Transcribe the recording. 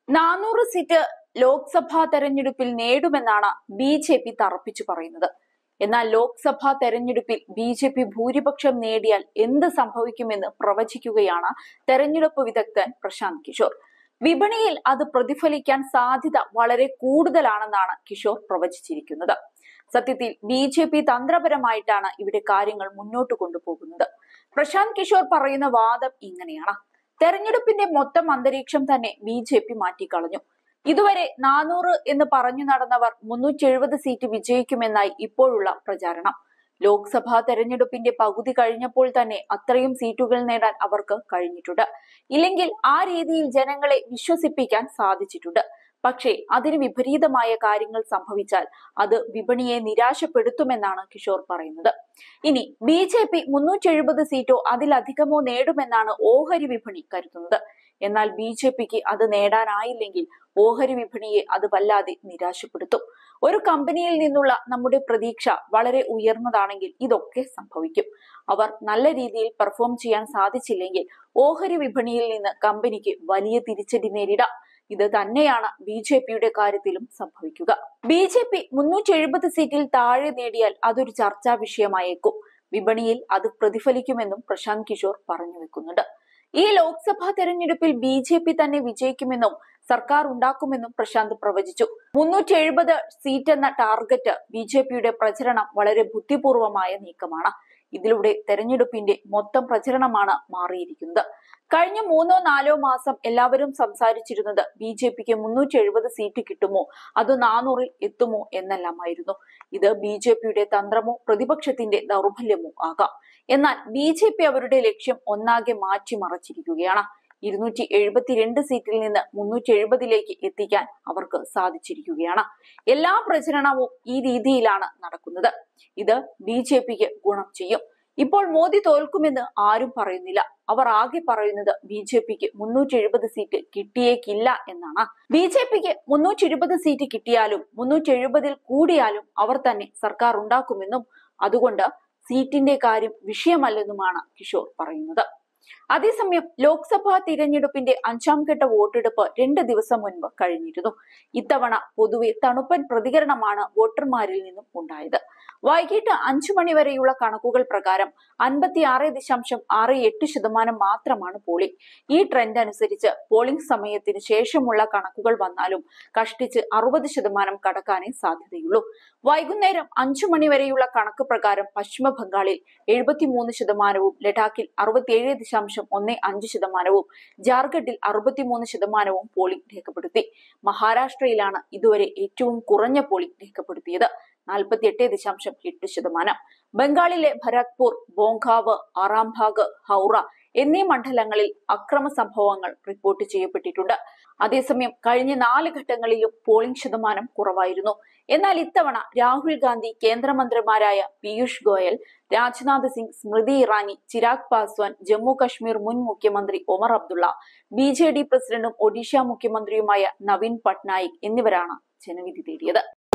നാനൂറ് സീറ്റ് ലോക്സഭാ തെരഞ്ഞെടുപ്പിൽ നേടുമെന്നാണ് ബി ജെ പി തറപ്പിച്ചു പറയുന്നത് എന്നാൽ ലോക്സഭാ തെരഞ്ഞെടുപ്പിൽ ബി ജെ പി ഭൂരിപക്ഷം നേടിയാൽ എന്ത് സംഭവിക്കുമെന്ന് പ്രവചിക്കുകയാണ് തെരഞ്ഞെടുപ്പ് വിദഗ്ധൻ പ്രശാന്ത് കിഷോർ വിപണിയിൽ അത് പ്രതിഫലിക്കാൻ സാധ്യത വളരെ കൂടുതലാണെന്നാണ് കിഷോർ പ്രവചിച്ചിരിക്കുന്നത് സത്യത്തിൽ ബി ജെ പി തന്ത്രപരമായിട്ടാണ് ഇവിടെ കാര്യങ്ങൾ മുന്നോട്ട് കൊണ്ടുപോകുന്നത് പ്രശാന്ത് കിഷോർ പറയുന്ന വാദം ഇങ്ങനെയാണ് തെരഞ്ഞെടുപ്പിന്റെ മൊത്തം അന്തരീക്ഷം തന്നെ ബി ജെ പി മാറ്റിക്കളഞ്ഞു ഇതുവരെ നാനൂറ് എന്ന് പറഞ്ഞു നടന്നവർ മുന്നൂറ്റി എഴുപത് സീറ്റ് വിജയിക്കുമെന്നായി ഇപ്പോഴുള്ള പ്രചാരണം ലോക്സഭാ തെരഞ്ഞെടുപ്പിന്റെ പകുതി കഴിഞ്ഞപ്പോൾ തന്നെ അത്രയും സീറ്റുകൾ നേടാൻ അവർക്ക് കഴിഞ്ഞിട്ടുണ്ട് ഇല്ലെങ്കിൽ ആ രീതിയിൽ ജനങ്ങളെ വിശ്വസിപ്പിക്കാൻ സാധിച്ചിട്ടുണ്ട് പക്ഷേ അതിന് വിപരീതമായ കാര്യങ്ങൾ സംഭവിച്ചാൽ അത് വിപണിയെ നിരാശപ്പെടുത്തുമെന്നാണ് കിഷോർ പറയുന്നത് ഇനി ബി ജെ പി മുന്നൂറ്റി എഴുപത് സീറ്റോ അതിലധികമോ നേടുമെന്നാണ് ഓഹരി വിപണി കരുതുന്നത് എന്നാൽ ബി ജെ പിക്ക് അത് നേടാനായില്ലെങ്കിൽ ഓഹരി വിപണിയെ അത് വല്ലാതെ നിരാശപ്പെടുത്തും ഒരു കമ്പനിയിൽ നിന്നുള്ള നമ്മുടെ പ്രതീക്ഷ വളരെ ഉയർന്നതാണെങ്കിൽ ഇതൊക്കെ സംഭവിക്കും അവർ നല്ല രീതിയിൽ പെർഫോം ചെയ്യാൻ സാധിച്ചില്ലെങ്കിൽ ഓഹരി വിപണിയിൽ നിന്ന് കമ്പനിക്ക് വലിയ തിരിച്ചടി നേരിടാം ഇത് തന്നെയാണ് ബി ജെ പിയുടെ കാര്യത്തിലും സംഭവിക്കുക ബി ജെ പി മുന്നൂറ്റി എഴുപത് സീറ്റിൽ താഴെ നേടിയാൽ അതൊരു ചർച്ചാ വിഷയമായേക്കും വിപണിയിൽ അത് പ്രതിഫലിക്കുമെന്നും പ്രശാന്ത് കിഷോർ പറഞ്ഞു വെക്കുന്നുണ്ട് ഈ ലോക്സഭാ തെരഞ്ഞെടുപ്പിൽ ബി ജെ പി തന്നെ വിജയിക്കുമെന്നും സർക്കാർ ഉണ്ടാക്കുമെന്നും പ്രശാന്ത് പ്രവചിച്ചു മുന്നൂറ്റി എഴുപത് സീറ്റ് എന്ന ടാർഗറ്റ് ബി ജെ പിയുടെ പ്രചരണം വളരെ ബുദ്ധിപൂർവമായ നീക്കമാണ് ഇതിലൂടെ തെരഞ്ഞെടുപ്പിന്റെ മൊത്തം പ്രചരണമാണ് മാറിയിരിക്കുന്നത് കഴിഞ്ഞ മൂന്നോ നാലോ മാസം എല്ലാവരും സംസാരിച്ചിരുന്നത് ബി ജെ പിക്ക് മുന്നൂറ്റി എഴുപത് സീറ്റ് കിട്ടുമോ അത് നാനൂറിൽ എത്തുമോ എന്നെല്ലാമായിരുന്നു ഇത് ബി ജെ പിയുടെ തന്ത്രമോ പ്രതിപക്ഷത്തിന്റെ ദൗർബല്യമോ ആകാം എന്നാൽ ബി ജെ പി അവരുടെ ലക്ഷ്യം ഒന്നാകെ മാറ്റിമറച്ചിരിക്കുകയാണ് ഇരുന്നൂറ്റി എഴുപത്തിരണ്ട് സീറ്റിൽ നിന്ന് മുന്നൂറ്റി എഴുപതിലേക്ക് എത്തിക്കാൻ അവർക്ക് സാധിച്ചിരിക്കുകയാണ് എല്ലാ പ്രചരണവും ഈ രീതിയിലാണ് നടക്കുന്നത് ഇത് ബി ജെ പിക്ക് ഗുണം ചെയ്യും ഇപ്പോൾ മോദി തോൽക്കുമെന്ന് ആരും പറയുന്നില്ല അവർ ആകെ പറയുന്നത് ബി ജെ പിക്ക് മുന്നൂറ്റി എഴുപത് സീറ്റ് കിട്ടിയേക്കില്ല എന്നാണ് ബി ജെ പിക്ക് മുന്നൂറ്റി എഴുപത് സീറ്റ് കിട്ടിയാലും മുന്നൂറ്റി എഴുപതിൽ കൂടിയാലും അവർ തന്നെ സർക്കാർ ഉണ്ടാക്കുമെന്നും അതുകൊണ്ട് സീറ്റിന്റെ കാര്യം വിഷയമല്ലെന്നുമാണ് കിഷോർ പറയുന്നത് അതേസമയം ലോക്സഭാ തിരഞ്ഞെടുപ്പിന്റെ അഞ്ചാം ഘട്ട വോട്ടെടുപ്പ് രണ്ട് ദിവസം മുൻപ് കഴിഞ്ഞിരുന്നു ഇത്തവണ പൊതുവെ തണുപ്പൻ പ്രതികരണമാണ് വോട്ടർമാരിൽ നിന്നും ഉണ്ടായത് വൈകിട്ട് അഞ്ചു മണി വരെയുള്ള കണക്കുകൾ പ്രകാരം അൻപത്തി ആറ് ദശാംശം ആറ് എട്ട് ശതമാനം മാത്രമാണ് പോളിംഗ് ഈ ട്രെൻഡ് അനുസരിച്ച് പോളിംഗ് സമയത്തിന് ശേഷമുള്ള കണക്കുകൾ വന്നാലും കഷ്ടിച്ച് അറുപത് ശതമാനം കടക്കാനേ സാധ്യതയുള്ളൂ വൈകുന്നേരം അഞ്ചു മണി വരെയുള്ള കണക്ക് പ്രകാരം പശ്ചിമ ബംഗാളിൽ എഴുപത്തിമൂന്ന് ശതമാനവും ലഡാക്കിൽ അറുപത്തിയേഴ് ദശാംശം ഒന്ന് അഞ്ച് ശതമാനവും ജാർഖണ്ഡിൽ അറുപത്തിമൂന്ന് ശതമാനവും പോളിംഗ് രേഖപ്പെടുത്തി മഹാരാഷ്ട്രയിലാണ് ഇതുവരെ ഏറ്റവും കുറഞ്ഞ പോളിംഗ് രേഖപ്പെടുത്തിയത് നാൽപ്പത്തി എട്ട് ദശാംശം എട്ട് ശതമാനം ബംഗാളിലെ ഭരത്പൂർ ബോങ്കാവ് ആറാംഭാഗ് ഹൗറ എന്നീ മണ്ഡലങ്ങളിൽ അക്രമ സംഭവങ്ങൾ റിപ്പോർട്ട് ചെയ്യപ്പെട്ടിട്ടുണ്ട് അതേസമയം കഴിഞ്ഞ നാല് ഘട്ടങ്ങളിലും പോളിംഗ് ശതമാനം കുറവായിരുന്നു എന്നാൽ ഇത്തവണ രാഹുൽ ഗാന്ധി കേന്ദ്രമന്ത്രിമാരായ പീയൂഷ് ഗോയൽ രാജ്നാഥ് സിംഗ് സ്മൃതി ഇറാനി ചിരാഗ് പാസ്വാൻ ജമ്മു കശ്മീർ മുൻ മുഖ്യമന്ത്രി Omar Abdullah B J D പ്രസിഡന്റും ഒഡീഷ മുഖ്യമന്ത്രിയുമായ നവീൻ പട്നായിക് എന്നിവരാണ് ജനവിധി തേടിയത്